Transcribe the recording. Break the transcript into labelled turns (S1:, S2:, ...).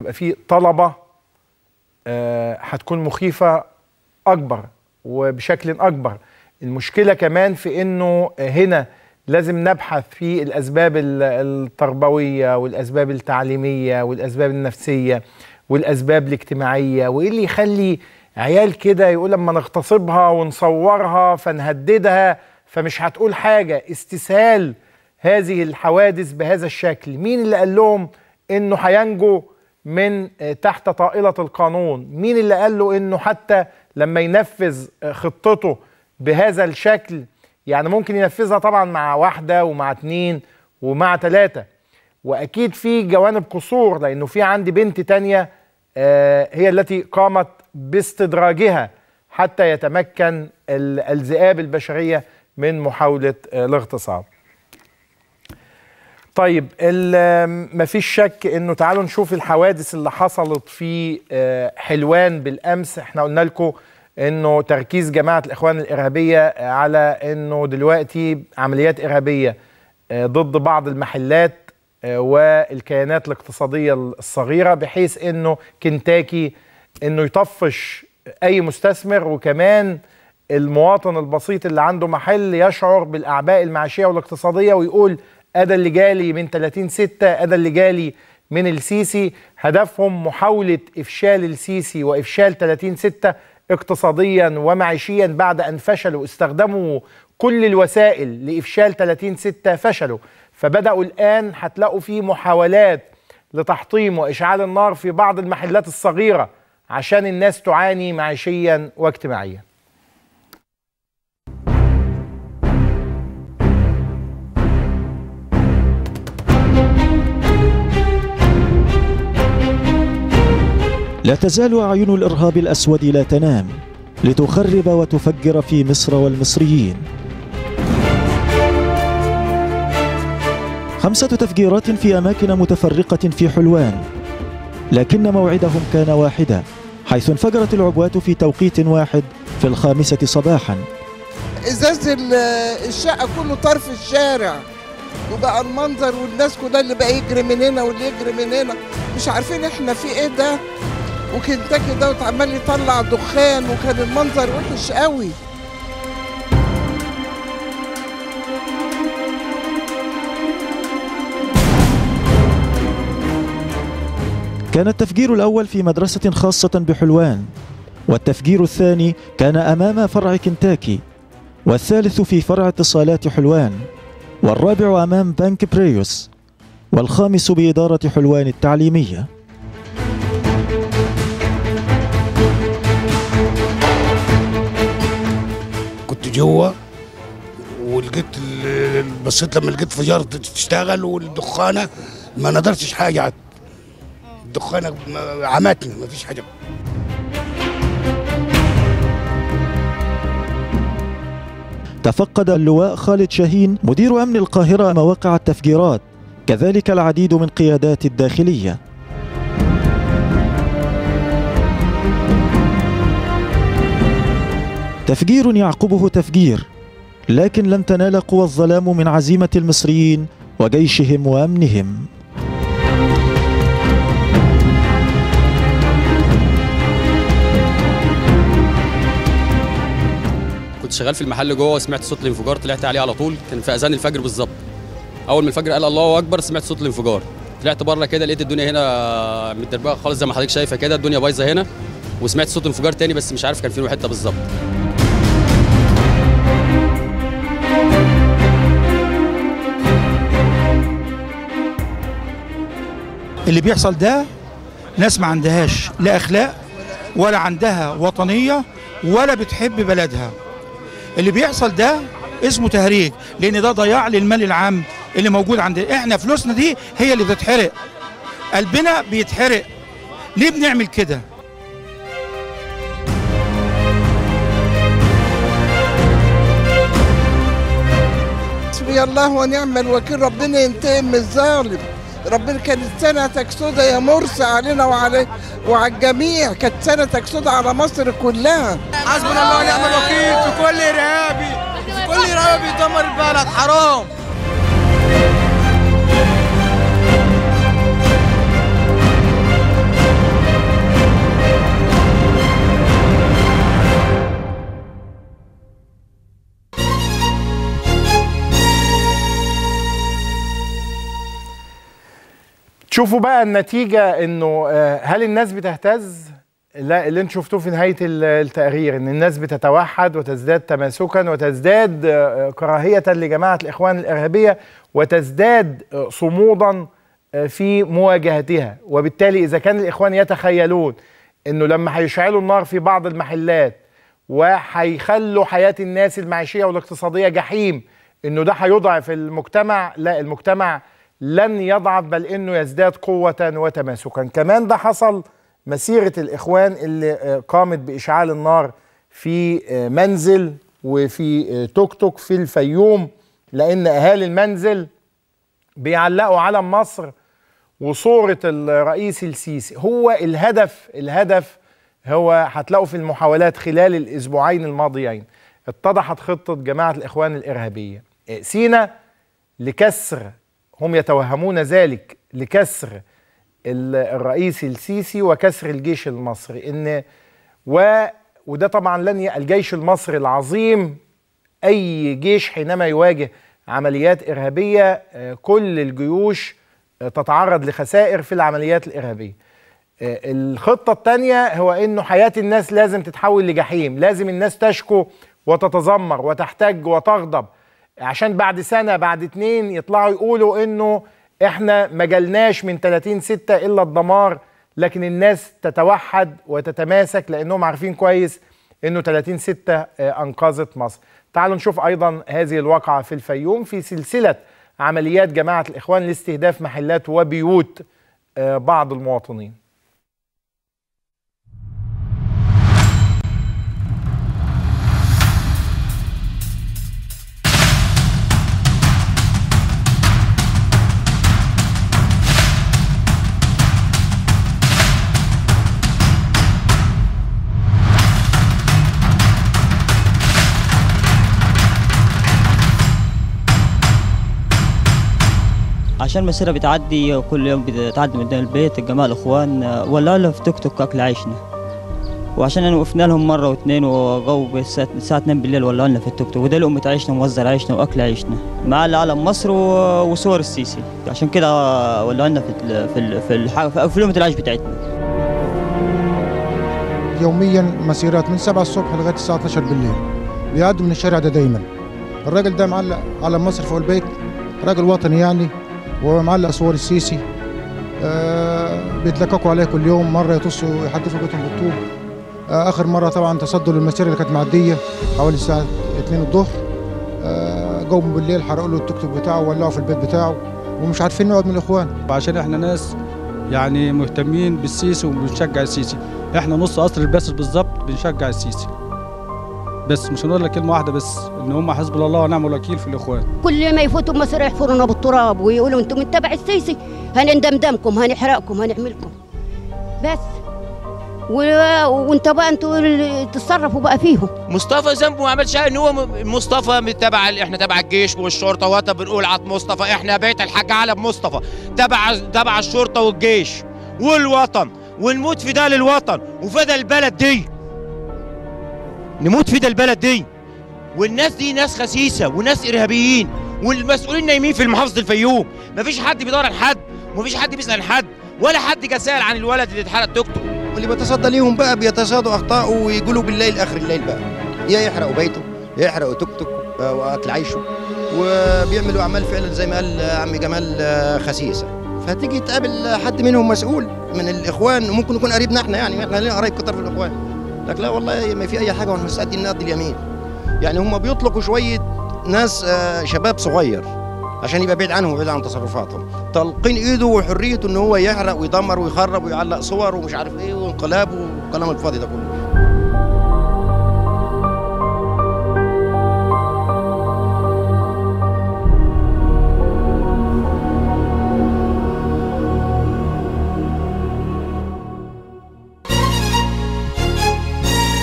S1: يبقى في طلبه آه، هتكون مخيفه اكبر وبشكل اكبر المشكله كمان في انه هنا لازم نبحث في الاسباب ال- التربويه والاسباب التعليميه والاسباب النفسيه والاسباب الاجتماعيه وايه اللي يخلي عيال كده يقول لما نغتصبها ونصورها فنهددها فمش هتقول حاجه استسهال هذه الحوادث بهذا الشكل مين اللي قال لهم انه هينجو من آه، تحت طائله القانون مين اللي قال له انه حتى لما ينفذ آه، خطته بهذا الشكل يعني ممكن ينفذها طبعا مع واحده ومع اتنين ومع ثلاثه واكيد في جوانب قصور لانه في عندي بنت تانية آه، هي التي قامت باستدراجها حتى يتمكن ال- الذئاب البشريه من محاوله آه، الاغتصاب طيب ال- مفيش شك انه تعالوا نشوف الحوادث اللي حصلت في آه، حلوان بالامس احنا قلنا لكم انه تركيز جماعه الاخوان الارهابيه على انه دلوقتي عمليات ارهابيه آه، ضد بعض المحلات آه، والكيانات الاقتصاديه الصغيره بحيث انه كنتاكي انه يطفش اي مستثمر وكمان المواطن البسيط اللي عنده محل يشعر بالاعباء المعيشيه والاقتصاديه ويقول ادا اللي جالي من 30 6 ادا اللي جالي من السيسي هدفهم محاوله افشال السيسي وافشال 30 6 اقتصاديا ومعيشيا بعد ان فشلوا استخدموا كل الوسائل لافشال 30 6 فشلوا فبداوا الان هتلاقوا في محاولات لتحطيم واشعال النار في بعض المحلات الصغيره عشان الناس تعاني معيشيا واجتماعيا
S2: لا تزال أعين الإرهاب الأسود لا تنام لتخرب وتفجر في مصر والمصريين خمسة تفجيرات في أماكن متفرقة في حلوان لكن موعدهم كان واحدا حيث انفجرت العبوات في توقيت واحد في الخامسة صباحا
S3: ازاز ال- الشقه كله طرف الشارع وبقى المنظر والناس كلها اللي بقى يجري من هنا واللي يجري من هنا مش عارفين احنا في ايه ده وكنتاكي دوت عمال يطلع دخان وكان المنظر وحش قوي
S2: كان التفجير الأول في مدرسة خاصة بحلوان والتفجير الثاني كان أمام فرع كنتاكي والثالث في فرع اتصالات حلوان والرابع أمام بنك بريوس والخامس بإدارة حلوان التعليمية
S4: كنت جوه ولقيت ال- بصيت لما لقيت فجار تشتغل والدخانه ما نظرتش حاجه عاد الدخانه ما- عمتني ما فيش حاجه
S2: تفقد اللواء خالد شاهين مدير أمن القاهرة مواقع التفجيرات كذلك العديد من قيادات الداخلية تفجير يعقبه تفجير لكن لن تنال قوى الظلام من عزيمة المصريين وجيشهم وأمنهم
S5: كنت شغال في المحل جوه وسمعت صوت الانفجار طلعت عليه على طول كان في اذان الفجر بالظبط اول ما الفجر قال الله اكبر سمعت صوت الانفجار طلعت بره كده لقيت الدنيا هنا متدربقه خالص زي ما حضرتك شايفه كده الدنيا بايظه هنا وسمعت صوت انفجار تاني بس مش عارف كان فين حته بالظبط
S6: اللي بيحصل ده ناس ما عندهاش لا اخلاق ولا عندها وطنيه ولا بتحب بلدها اللي بيحصل ده اسمه تهريج لان ده ضياع للمال العام اللي موجود عندنا احنا فلوسنا دي هي اللي بتتحرق قلبنا بيتحرق ليه بنعمل كده
S3: حسبي الله ونعم الوكيل ربنا ينتقم من الظالم ربنا كانت سنتك سودة يا مرسى علينا وعلى وعلى الجميع كانت سنتك سودة على مصر كلها
S7: حسبنا الله ونعم الوكيل في كل ارهابي في كل ارهابي بيدمر البلد حرام
S1: تشوفوا بقى النتيجة انه آه، هل الناس بتهتز؟ لا اللي انتم شفتوه في نهاية ال- التقرير ان الناس بتتوحد وتزداد تماسكا وتزداد آه، كراهية لجماعة الاخوان الارهابية وتزداد آه، صمودا آه، في مواجهتها وبالتالي اذا كان الاخوان يتخيلون انه لما هيشعلوا النار في بعض المحلات وهيخلوا حياة الناس المعيشية والاقتصادية جحيم انه ده هيضعف المجتمع لا المجتمع لن يضعف بل انه يزداد قوة وتماسكا كمان ده حصل مسيرة الاخوان اللي آه، قامت باشعال النار في آه، منزل وفي آه، توك توك في الفيوم لان اهالي المنزل بيعلقوا علم مصر وصورة الرئيس السيسي هو الهدف الهدف هو هتلاقوا في المحاولات خلال الأسبوعين الماضيين اتضحت خطة جماعة الإخوان الإرهابية إيه، سينا لكسر هم يتوهمون ذلك لكسر ال- الرئيس السيسي وكسر الجيش المصري ان و وده طبعا لن ي... الجيش المصري العظيم اي جيش حينما يواجه عمليات ارهابيه آه، كل الجيوش آه، تتعرض لخسائر في العمليات الارهابيه آه، الخطه الثانيه هو انه حياه الناس لازم تتحول لجحيم لازم الناس تشكو وتتذمر وتحتج وتغضب عشان بعد سنه بعد اتنين يطلعوا يقولوا انه احنا ما جالناش من 30 6 الا الدمار لكن الناس تتوحد وتتماسك لانهم عارفين كويس انه 30 6 انقذت مصر. تعالوا نشوف ايضا هذه الواقعه في الفيوم في سلسله عمليات جماعه الاخوان لاستهداف محلات وبيوت آه، بعض المواطنين.
S8: عشان المسيرة بتعدي كل يوم بتعدي من قدام البيت الجماعة الإخوان آه، ولعوا لها في توك توك أكل عيشنا وعشان أنا وقفنا لهم مرة واتنين وجو الساعة الساعة 2 بالليل ولعوا لنا في التوك توك وده لقمة عيشنا وموزع عيشنا وأكل عيشنا مع علم مصر و- وصور السيسي عشان كده آه، ولعوا لنا في ال- في ال- في الح- في في لقمة العيش بتاعتنا
S9: يوميا مسيرات من 7 الصبح لغايه الساعه 12 بالليل بيعدوا من الشارع ده دايما الراجل ده معلق على مصر فوق البيت راجل وطني يعني ومعلق صور السيسي آه بيتلككوا عليه كل يوم مره يطصوا يحدفوا بيتهم بالطوب آه اخر مره طبعا تصدوا للمسيره اللي كانت معديه حوالي الساعه 2 الظهر آه جم بالليل حرقوا له التوك توك بتاعه وولعوا في البيت بتاعه ومش عارفين نقعد من الاخوان
S10: عشان احنا ناس يعني مهتمين بالسيسي وبنشجع السيسي احنا نص قصر الباسل بالظبط بنشجع السيسي بس مش هنقول لك كلمه واحده بس ان هم حسب الله ونعم الوكيل في الاخوان
S11: كل ما يفوتوا مصر يحفرونا بالتراب ويقولوا انتم من تبع السيسي هنندمدمكم هنحرقكم هنعملكم بس و... وانت بقى انتوا اللي تتصرفوا بقى فيهم
S12: مصطفى ذنبه ما عملش حاجه ان هو م- مصطفى من تبع ال- احنا تبع الجيش والشرطه وقت بنقول عط مصطفى احنا بيت الحاج علي مصطفى تبع تبع الشرطه والجيش والوطن ونموت في ده للوطن وفدا البلد دي نموت في ده البلد دي والناس دي ناس خسيسه وناس ارهابيين والمسؤولين نايمين في محافظه الفيوم مفيش حد بيدور عن حد ومفيش حد بيسال عن حد ولا حد جه سال عن الولد اللي اتحرق توك توك
S13: واللي بيتصدى ليهم بقى بيتصادوا اخطائه ويقولوا بالليل اخر الليل بقى يا يحرقوا بيته يا يحرقوا توك توك آه، واكل عيشه وبيعملوا اعمال فعلا زي ما قال آه، عم جمال آه، خسيسه فتيجي تقابل حد منهم مسؤول من الاخوان وممكن يكون قريبنا احنا يعني احنا لنا قرايب كتر في الاخوان لك لا والله ما في اي حاجه واحنا مستعدين نقضي اليمين يعني هم بيطلقوا شويه ناس آه، شباب صغير عشان يبقى بعيد عنهم وبعيد عن تصرفاتهم طلقين ايده وحريته ان هو يحرق ويدمر ويخرب ويعلق صور ومش عارف ايه وانقلاب والكلام الفاضي ده كله